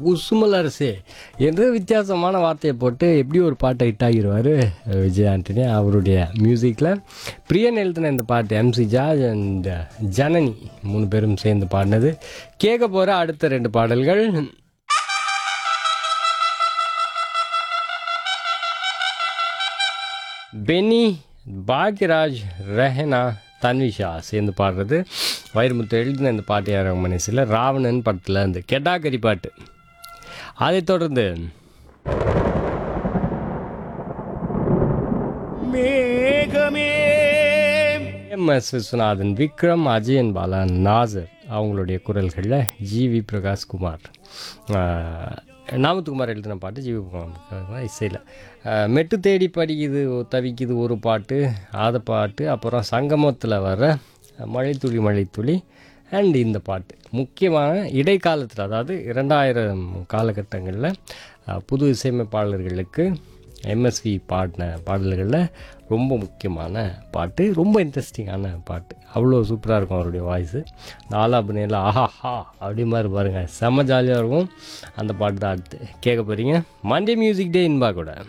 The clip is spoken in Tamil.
உசுமலரசே என்று வித்தியாசமான வார்த்தையை போட்டு எப்படி ஒரு பாட்டை ஹிட் ஆகிடுவார் விஜய் ஆண்டனி அவருடைய மியூசிக்கில் பிரியன் எழுதின இந்த பாட்டு எம்சி ஜார்ஜ் அண்ட் ஜனனி மூணு பேரும் சேர்ந்து பாடினது கேட்க போகிற அடுத்த ரெண்டு பாடல்கள் பெனி பாக்யராஜ் ரெஹனா தன்விஷா சேர்ந்து பாடுறது வைரமுத்து எழுதின இந்த பாட்டு யாரும் மனசில் ராவணன் படத்தில் இந்த கெட்டாக்கரி பாட்டு அதைத் தொடர்ந்து மேகமே எம் எஸ் விஸ்வநாதன் விக்ரம் அஜயன் பாலா நாசர் அவங்களுடைய குரல்களில் ஜிவி பிரகாஷ்குமார் ஆஹ், நாமத்துக்குமார் எழுதின பாட்டு ஜிவி பிரகாஷ்குமார் இசையில் மெட்டு தேடி படிக்குது தவிக்குது ஒரு பாட்டு ஆத பாட்டு அப்புறம் சங்கமத்தில் வர மழைத்துளி மழைத்துளி அண்ட் இந்த பாட்டு முக்கியமான இடைக்காலத்தில் அதாவது இரண்டாயிரம் காலகட்டங்களில் அஹ், புது இசையமைப்பாளர்களுக்கு எம்எஸ்வி பாடின பாடல்களில் ரொம்ப முக்கியமான பாட்டு ரொம்ப இன்ட்ரெஸ்டிங்கான பாட்டு அவ்வளோ சூப்பராக இருக்கும் அவருடைய வாய்ஸு நாலாபுனேல ஆஹாஹா அப்படி மாதிரி பாருங்கள் செம்ம ஜாலியாக இருக்கும் அந்த பாட்டு தான் அடுத்து கேட்க போகிறீங்க மண்டே மியூசிக் டே இன்பா கூட